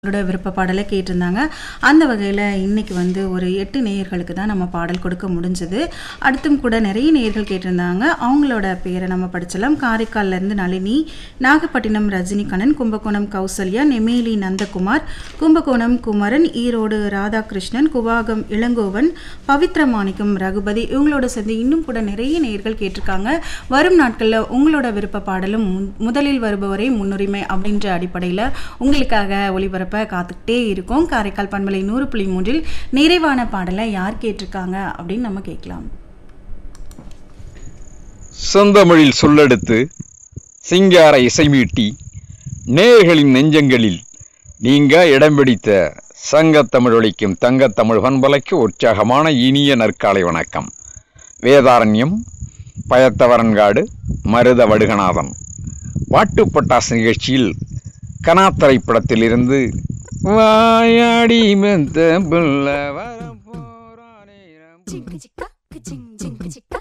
அவங்களோட விருப்ப பாடலை கேட்டிருந்தாங்க அந்த வகையில் இன்னைக்கு வந்து ஒரு எட்டு நேயர்களுக்கு தான் நம்ம பாடல் கொடுக்க முடிஞ்சது அடுத்தும் கூட நிறைய நேயர்கள் கேட்டிருந்தாங்க அவங்களோட பேரை நம்ம படிச்சலாம் காரைக்கால்ல இருந்து நளினி நாகப்பட்டினம் ரஜினிகண்ணன் கும்பகோணம் கௌசல்யா நெமேலி நந்தகுமார் கும்பகோணம் குமரன் ஈரோடு ராதாகிருஷ்ணன் குவாகம் இளங்கோவன் பவித்ர மாணிக்கம் ரகுபதி இவங்களோட சேர்ந்து இன்னும் கூட நிறைய நேயர்கள் கேட்டிருக்காங்க வரும் நாட்களில் உங்களோட விருப்ப பாடலும் மு- முதலில் வருபவரே முன்னுரிமை அப்படின்ற அடிப்படையில் உங்களுக்காக ஒளிபரப்ப காத்துக்கிட்டே இருக்கோம் காரைக்கால் பண்பலை நூறு புள்ளி மூன்றில் நிறைவான பாடலை யார் கேட்டிருக்காங்க அப்படின்னு நம்ம கேட்கலாம் சொந்தமிழில் சொல்லெடுத்து சிங்கார இசைமீட்டி நேயர்களின் நெஞ்சங்களில் நீங்க இடம் பிடித்த சங்கத்தமிழ் ஒலிக்கும் தங்கத்தமிழ் பண்பலைக்கு உற்சாகமான இனிய நற்காலை வணக்கம் வேதாரண்யம் பயத்தவரன்காடு மருத வடுகநாதன் பாட்டு பட்டாசு நிகழ்ச்சியில் கனா திரைப்படத்திலிருந்து வாயாடி மெத்த புள்ள வரப்போறானே 징크지까 그징 징크지까